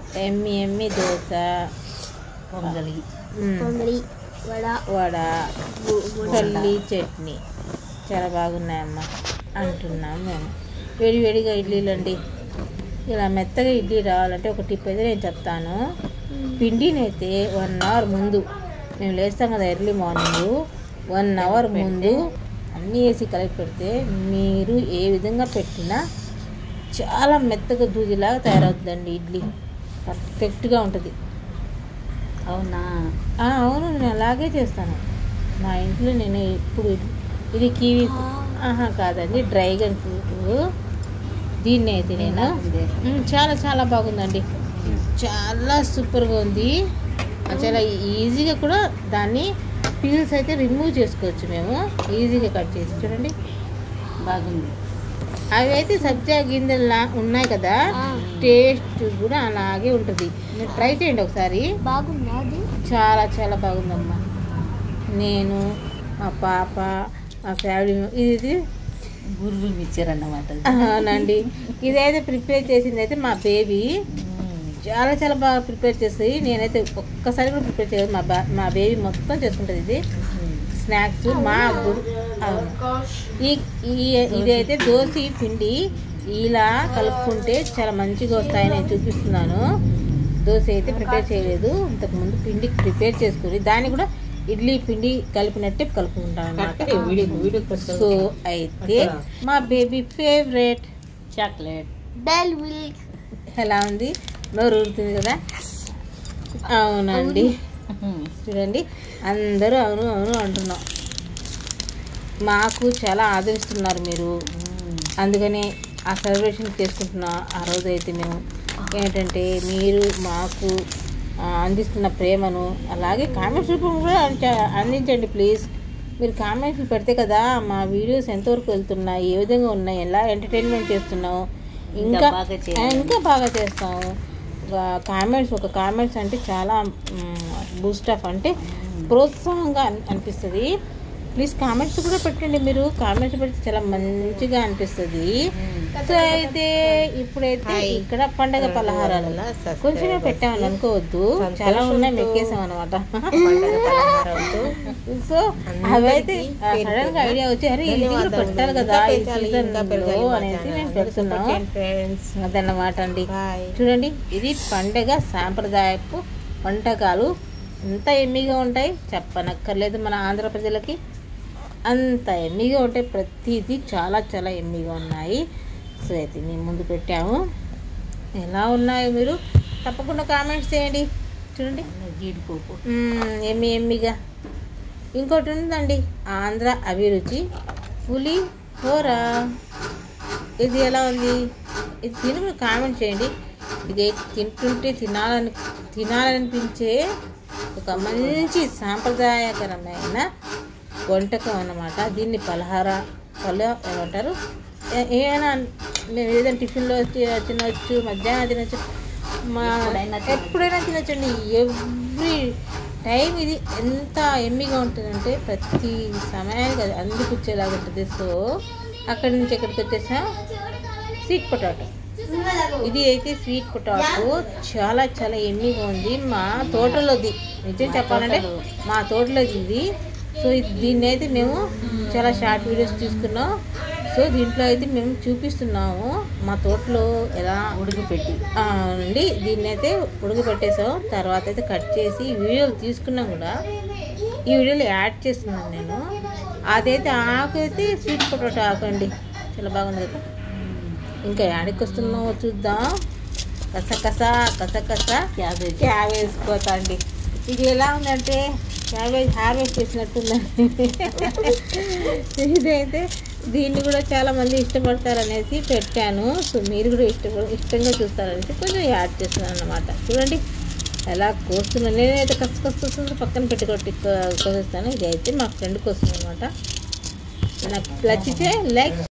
ఎమ్మి ఎమ్మి దోశ పొంగలి మ్, పొంగలి వడ వడ పల్లి చట్నీ చాలా బాగున్నాయమ్మా అంటున్నాం మేము వేడివేడిగా ఇడ్లీలు అండి ఇలా మెత్తగా ఇడ్లీ రావాలంటే ఒక టిప్ అయితే నేను చెప్తాను పిండిని అయితే వన్ అవర్ ముందు మేము లేస్తాం కదా ఎర్లీ మార్నింగ్ వన్ అవర్ ముందు అన్నీ వేసి కలిపి పెడితే మీరు ఏ విధంగా పెట్టినా చాలా మెత్తగా దూదిలాగా తయారవుతుందండి ఇడ్లీ పర్ఫెక్ట్గా ఉంటుంది అవునా ఆ, అవును నేను అలాగే చేస్తాను మా ఇంట్లో నేను ఇప్పుడు ఇది కివీ ఆహా కాదండి డ్రైగన్ ఫ్రూట్ దీన్ని అయితే నేను ఇదే. మ్, చాలా చాలా బాగుందండి చాలా సూపర్గా ఉంది చాలా ఈజీగా కూడా దాన్ని పీల్స్ అయితే రిమూవ్ చేసుకోవచ్చు మేము ఈజీగా కట్ చేసి చూడండి బాగుంది అవి అయితే సబ్జా గింజల్లా ఉన్నాయి కదా ఆ. టేస్ట్ కూడా అలాగే ఉంటుంది మీరు ట్రై చేయండి ఒకసారి బాగుందా అది చాలా చాలా బాగుందమ్మా నేను మా పాప మా ఫ్యామిలీ ఇది ఇది గురుగులు మిక్చర్ అన్నమాట అది. అవునండి ఇదైతే ప్రిపేర్ చేసింది అయితే మా బేబీ మ్మ్. చాలా చాలా బాగా ప్రిపేర్ చేస్తుంది నేనైతే ఒక్కసారి కూడా ప్రిపేర్ చేయలేదు మా బా మా బేబీ మొత్తం చేసుకుంటుంది ఇది మ్మ్. స్నాక్స్ మా గురు అవును ఈ ఈ ఇదైతే దోశ పిండి ఇలా కలుపుకుంటే చాలా మంచిగా వస్తాయని నేను చూపిస్తున్నాను దోశ అయితే ప్రిపేర్ చేయలేదు ఇంతకుముందు పిండి ప్రిపేర్ చేసుకుని దాన్ని కూడా ఇడ్లీ పిండి కలిపినట్టే కలుపుకుంటాను అన్నమాట సో అయితే మా baby favourite chocolate Dairy Milk ఎలా ఉంది నోరు ఊరుతుంది కదా అవునండి మ్మ్. చూడండి అందరూ అవును అవును అంటున్నాం మాకు చాలా ఆదరిస్తున్నారు మీరు మ్మ్. అందుకనే ఆ సెలబ్రేషన్ చేసుకుంటున్న ఆ రోజు అయితే మేము ఏంటంటే మీరు మాకు ఆ, అందిస్తున్న ప్రేమను అలాగే కామెంట్స్ రూపం కూడా అంచ- అందించండి ప్లీజ్ మీరు కామెంట్స్ పెడితే కదా మా వీడియోస్ ఎంతవరకు వెళ్తున్నాయి ఏ విధంగా ఉన్నాయి ఎలా ఎంటర్టైన్మెంట్ చేస్తున్నావు ఇంకా ఇంకా బాగా చేయాలి. ఇంకా బాగా చేస్తాము కామెంట్స్ ఒక కామెంట్స్ అంటే చాలా బూస్ట్ ఆఫ్ అంటే ప్రోత్సాహంగా అన్- అనిపిస్తుంది ప్లీజ్ కామెంట్స్ కూడా పెట్టండి మీరు కామెంట్స్ పెడితే చాలా మంచిగా అనిపిస్తుంది సో అయితే ఇప్పుడైతే ఇక్కడ పండగ పలహారాలు కొంచెమే పెట్టామని అనుకోవద్దు చాలా ఉన్నాయి మెక్కేసాం అనమాట సో అవైతే సడన్ గా ఐడియా వచ్చి అరే ఇది కూడా పెట్టాలి కదా ఈ season లో అనేసి మేము పెడుతున్నాం అదన్నమాట అండి చూడండి ఇది పండగ సాంప్రదాయపు వంటకాలు ఎంత ఎమ్మిగా ఉంటాయి చెప్పనక్కర్లేదు మన ఆంధ్ర ప్రజలకి అంత ఎమ్మిగా ఉంటాయి ప్రతిదీ చాలా చాలా ఎమ్మిగా ఉన్నాయి సో అయితే మేము ముందు పెట్టాము ఎలా ఉన్నాయో మీరు తప్పకుండా కామెంట్స్ చేయండి చూడండి జీడిపప్పు మ్మ్, ఎమ్మి ఎమ్మిగా ఇంకోటి ఉందండి ఆంధ్ర అభిరుచి పులి కూర ఇది ఎలా ఉంది ఇది తిని మీరు కామెంట్ చేయండి ఇది తింటుంటే తినాలని తినాలనిపించే ఒక మంచి సాంప్రదాయకరమైన వంటకం అన్నమాట దీన్ని పలహార పలు ఏమంటారు ఏ- ఏమైనా మేము ఏదైనా టిఫిన్లో తి- తినవచ్చు మధ్యాహ్నం తినచ్చు మా ఎప్పుడైనా తినొచ్చు. ఎప్పుడైనా తినచ్చండి ఎవ్రీ టైం ఇది ఎంత ఎమ్మిగా ఉంటుందంటే ప్రతి సమయానికి అది అందిపుచ్చేలాగా ఉంటుంది సో అక్కడి నుంచి ఎక్కడికి వచ్చేసాం స్వీట్ పొటాటో ఇది అయితే స్వీట్ పొటాటో చాలా చాలా ఎమ్మిగా ఉంది మా తోటలోది నిజం చెప్పాలంటే మా తోటలోది ఇది సో ఇది దీన్ని అయితే మేము చాలా షార్ట్ వీడియోస్ తీసుకున్నాం సో దీంట్లో అయితే మేము చూపిస్తున్నాము మా తోటలో ఎలా ఉడకపెట్టి ఆ, నుండి దీన్ని అయితే ఉడకబెట్టేసాం తర్వాత అయితే కట్ చేసి వీడియోలు తీసుకున్నా కూడా ఈ వీడియోలో యాడ్ చేస్తున్నాను నేను అదైతే ఆకు అయితే స్వీట్ పొటాటో ఆకు అండి చాలా బాగుంది కదా ఇంకా యాడికి వస్తున్నామో చూద్దాం కస కస కస కస క్యాబేజ్ క్యాబేజ్ కోత అండి ఇది ఎలా ఉందంటే క్యాబేజ్ హార్వెస్ట్ చేసినట్టుందండి ఇదైతే దీన్ని కూడా చాలా మంది ఇష్టపడతారు అనేసి పెట్టాను సో మీరు కూడా ఇష్టపడ ఇష్టంగా చూస్తారనేసి కొంచెం యాడ్ చేస్తున్నాను అన్నమాట చూడండి ఎలా కోస్తున్నాను నేనైతే కష్ట కష్ట పక్కన పెట్టి కొట్టి కోసేస్తాను ఇది అయితే మా ఫ్రెండ్కి వస్తుంది అనమాట నాకు నచ్చితే లైక్